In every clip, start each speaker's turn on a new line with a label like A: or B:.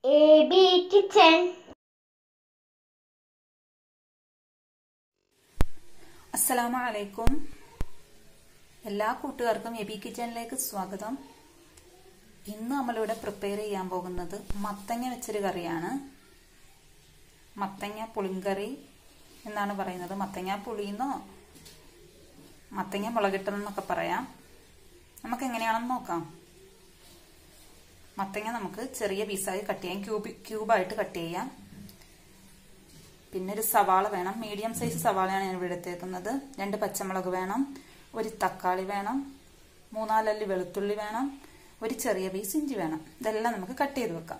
A: A B kitchen
B: അസ്സലാമു അലൈക്കും എല്ലാ കൂട്ടുകാർക്കും എബി കിച്ചണിലേക്ക് സ്വാഗതം ഇന്ന് നമ്മളിവിടെ പ്രിപ്പയർ ചെയ്യാൻ പോകുന്നത് മത്തങ്ങ വെച്ചൊരു കറിയാണ് മത്തങ്ങ പുളിങ്കറി എന്നാണ് പറയുന്നത് മത്തങ്ങ പുളിയെന്നോ മത്തങ്ങ മുളകിട്ടെന്നൊക്കെ പറയാം നമുക്ക് എങ്ങനെയാണെന്ന് നോക്കാം മത്തങ്ങ നമുക്ക് ചെറിയ പീസായി കട്ട് ചെയ്യാം ക്യൂബ് ക്യൂബായിട്ട് കട്ട് ചെയ്യാം പിന്നെ ഒരു സവാള വേണം മീഡിയം സൈസ് സവാളയാണ് ഞാൻ ഇവിടെ എടുത്തേക്കുന്നത് രണ്ട് പച്ചമുളക് വേണം ഒരു തക്കാളി വേണം മൂന്നാലല്ലി വെളുത്തുള്ളി വേണം ഒരു ചെറിയ പീസ് ഇഞ്ചി വേണം ഇതെല്ലാം നമുക്ക് കട്ട് ചെയ്ത് വെക്കാം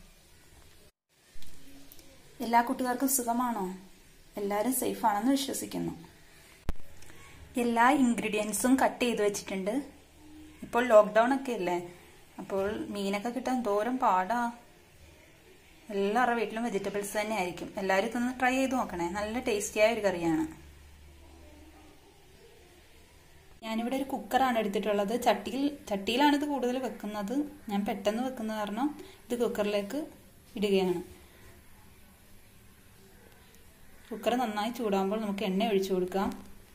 B: എല്ലാ കൂട്ടുകാർക്കും സുഖമാണോ എല്ലാവരും സേഫ് ആണെന്ന് വിശ്വസിക്കുന്നു എല്ലാ ഇൻഗ്രീഡിയൻസും കട്ട് ചെയ്ത് വെച്ചിട്ടുണ്ട് ഇപ്പോൾ ലോക്ക്ഡൗൺ ഒക്കെ അല്ലേ അപ്പോൾ മീനൊക്കെ കിട്ടാൻ ദൂരം പാടാ എല്ലാവരുടെ വീട്ടിലും വെജിറ്റബിൾസ് തന്നെ ആയിരിക്കും എല്ലാവരും ഇതൊന്ന് ട്രൈ ചെയ്ത് നോക്കണേ നല്ല ടേസ്റ്റിയായ ഒരു കറിയാണ് ഞാനിവിടെ ഒരു കുക്കറാണ് എടുത്തിട്ടുള്ളത് ചട്ടിയിൽ ചട്ടിയിലാണ് ഇത് കൂടുതൽ വെക്കുന്നത് ഞാൻ പെട്ടെന്ന് വെക്കുന്ന കാരണം ഇത് കുക്കറിലേക്ക് ഇടുകയാണ് കുക്കർ നന്നായി ചൂടാകുമ്പോൾ നമുക്ക് എണ്ണ ഒഴിച്ചു കൊടുക്കാം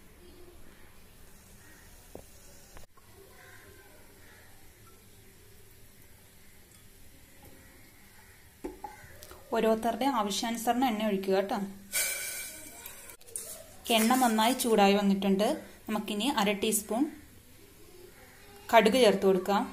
B: ഓരോരുത്തരുടെ ആവശ്യാനുസരണം എണ്ണ ഒഴിക്കുക കേട്ടോ എണ്ണ നന്നായി ചൂടായി വന്നിട്ടുണ്ട് നമുക്കിനി അര ടീസ്പൂൺ കടുക് ചേർത്ത് കൊടുക്കാം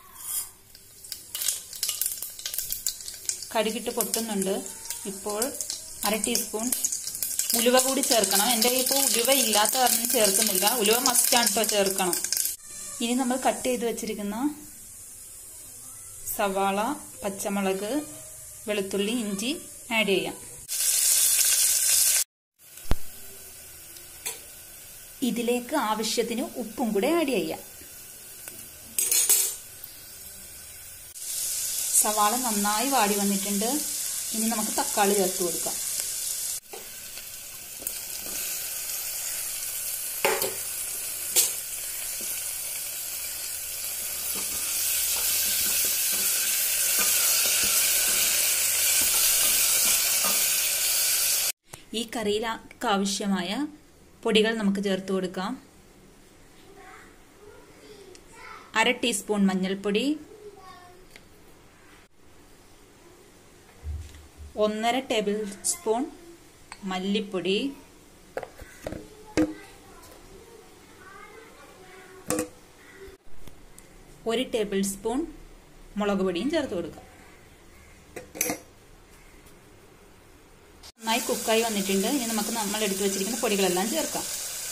B: കടുകിട്ട് പൊട്ടുന്നുണ്ട് ഇപ്പോൾ അര ടീസ്പൂൺ ഉലുവ കൂടി ചേർക്കണം എൻ്റെ ഇപ്പോൾ ഉലുവ ഇല്ലാത്ത കാരണം ചേർക്കുന്നില്ല ഉലുവ മസ്റ്റാണ് കേട്ടോ ചേർക്കണം ഇനി നമ്മൾ കട്ട് ചെയ്ത് വെച്ചിരിക്കുന്ന സവാള പച്ചമുളക് വെളുത്തുള്ളി ഇഞ്ചി ആഡ് ചെയ്യാം ഇതിലേക്ക് ആവശ്യത്തിന് ഉപ്പും കൂടെ ആഡ് ചെയ്യാം സവാള നന്നായി വാടി വന്നിട്ടുണ്ട് ഇനി നമുക്ക് തക്കാളി ചേർത്ത് കൊടുക്കാം ഈ കറിയിലേക്ക് ആവശ്യമായ പൊടികൾ നമുക്ക് ചേർത്ത് കൊടുക്കാം അര ടീസ്പൂൺ മഞ്ഞൾപ്പൊടി ഒന്നര ടേബിൾ സ്പൂൺ മല്ലിപ്പൊടി ഒരു ടേബിൾ സ്പൂൺ മുളക് പൊടിയും ചേർത്ത് കൊടുക്കാം നന്നായി കുക്കായി വന്നിട്ടുണ്ട് ഇനി നമുക്ക് നമ്മൾ എടുത്തു വെച്ചിരിക്കുന്ന പൊടികളെല്ലാം ചേർക്കാം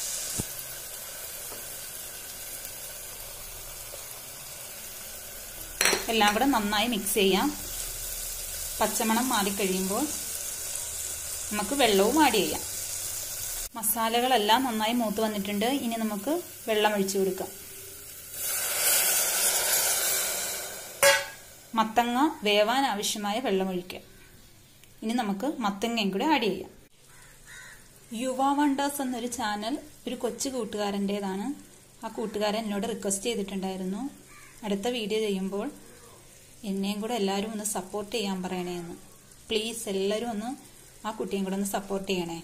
B: എല്ലാം കൂടെ നന്നായി മിക്സ് ചെയ്യാം പച്ചമണം മാറിക്കഴിയുമ്പോൾ നമുക്ക് വെള്ളവും ആഡ് ചെയ്യാം മസാലകളെല്ലാം നന്നായി മൂത്ത് വന്നിട്ടുണ്ട് ഇനി നമുക്ക് വെള്ളം ഒഴിച്ചു കൊടുക്കാം മത്തങ്ങ വേവാൻ ആവശ്യമായ വെള്ളം ഒഴിക്കാം ഇനി നമുക്ക് മത്തങ്ങയും കൂടെ ആഡ് ചെയ്യാം യുവ വണ്ടേഴ്സ് എന്നൊരു ചാനൽ ഒരു കൊച്ചു കൂട്ടുകാരൻ്റെതാണ് ആ കൂട്ടുകാരൻ എന്നോട് റിക്വസ്റ്റ് ചെയ്തിട്ടുണ്ടായിരുന്നു അടുത്ത വീഡിയോ ചെയ്യുമ്പോൾ എന്നെയും കൂടെ എല്ലാവരും ഒന്ന് സപ്പോർട്ട് ചെയ്യാൻ പറയണേ എന്ന് പ്ലീസ് എല്ലാവരും ഒന്ന് ആ കുട്ടിയും കൂടെ ഒന്ന് സപ്പോർട്ട് ചെയ്യണേ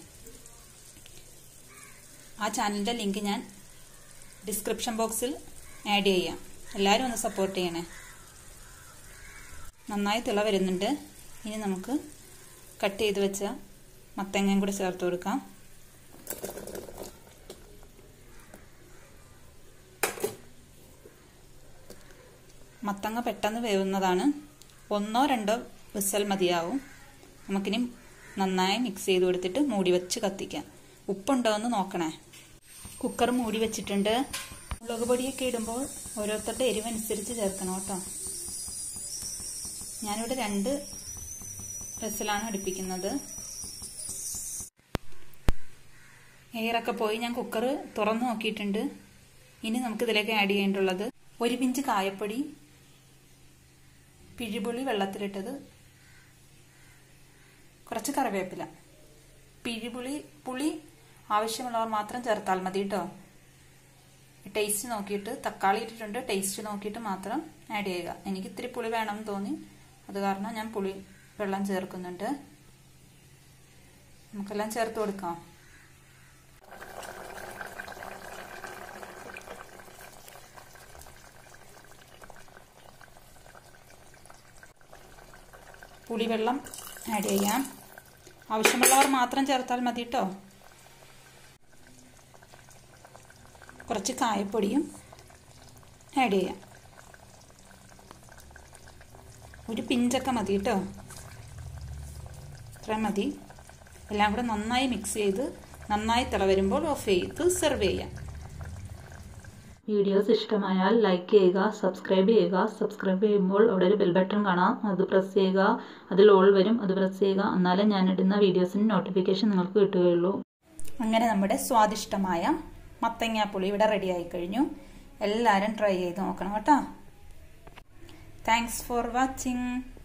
B: ആ ചാനലിൻ്റെ ലിങ്ക് ഞാൻ ഡിസ്ക്രിപ്ഷൻ ബോക്സിൽ ആഡ് ചെയ്യാം എല്ലാവരും ഒന്ന് സപ്പോർട്ട് ചെയ്യണേ നന്നായി തിള വരുന്നുണ്ട് ഇനി നമുക്ക് കട്ട് ചെയ്ത് വെച്ച മത്തങ്ങയും കൂടി ചേർത്ത് കൊടുക്കാം മത്തങ്ങ പെട്ടെന്ന് വേവുന്നതാണ് ഒന്നോ രണ്ടോ വിസൽ മതിയാവും നമുക്കിനി നന്നായി മിക്സ് ചെയ്ത് കൊടുത്തിട്ട് മൂടി വെച്ച് കത്തിക്കാം ഉപ്പുണ്ടോ എന്ന് നോക്കണേ കുക്കർ മൂടി വെച്ചിട്ടുണ്ട് മുളക് പൊടിയൊക്കെ ഇടുമ്പോൾ ഓരോരുത്തരുടെ എരിവനുസരിച്ച് ചേർക്കണം കേട്ടോ ഞാനിവിടെ രണ്ട് വിസലാണ് അടുപ്പിക്കുന്നത് എയറൊക്കെ പോയി ഞാൻ കുക്കർ തുറന്നു നോക്കിയിട്ടുണ്ട് ഇനി നമുക്ക് ഇതിലേക്ക് ആഡ് ചെയ്യേണ്ടുള്ളത് ഒരു പിഞ്ച് കായപ്പൊടി പിഴിപുളി വെള്ളത്തിലിട്ടത് കുറച്ച് കറിവേപ്പില പിഴിപുളി പുളി ആവശ്യമുള്ളവർ മാത്രം ചേർത്താൽ മതി കേട്ടോ ടേസ്റ്റ് നോക്കിയിട്ട് തക്കാളി ഇട്ടിട്ടുണ്ട് ടേസ്റ്റ് നോക്കിയിട്ട് മാത്രം ആഡ് ചെയ്യുക എനിക്ക് ഇത്തിരി പുളി വേണമെന്ന് തോന്നി അത് കാരണം ഞാൻ പുളി വെള്ളം ചേർക്കുന്നുണ്ട് നമുക്കെല്ലാം ചേർത്ത് കൊടുക്കാം പുളിവെള്ളം ആഡ് ചെയ്യാം ആവശ്യമുള്ളവർ മാത്രം ചേർത്താൽ മതി കേട്ടോ കുറച്ച് കായപ്പൊടിയും ആഡ് ചെയ്യാം ഒരു പിഞ്ചൊക്കെ മതി കേട്ടോ ഇത്ര മതി എല്ലാം കൂടെ നന്നായി മിക്സ് ചെയ്ത് നന്നായി തിള വരുമ്പോൾ ഓഫ് ചെയ്ത് സെർവ് ചെയ്യാം
A: വീഡിയോസ് ഇഷ്ടമായാൽ ലൈക്ക് ചെയ്യുക സബ്സ്ക്രൈബ് ചെയ്യുക സബ്സ്ക്രൈബ് ചെയ്യുമ്പോൾ അവിടെ ഒരു ബെൽ ബട്ടൺ കാണാം അത് പ്രസ് ചെയ്യുക അതിൽ ഓൾ വരും അത് പ്രസ് ചെയ്യുക എന്നാലേ ഞാൻ ഇടുന്ന വീഡിയോസിന് നോട്ടിഫിക്കേഷൻ നിങ്ങൾക്ക് കിട്ടുകയുള്ളൂ
B: അങ്ങനെ നമ്മുടെ സ്വാദിഷ്ടമായ മത്തങ്ങാപ്പുളി ഇവിടെ റെഡി ആയി കഴിഞ്ഞു എല്ലാവരും ട്രൈ ചെയ്ത് നോക്കണം കേട്ടോ താങ്ക്സ് ഫോർ വാച്ചിങ്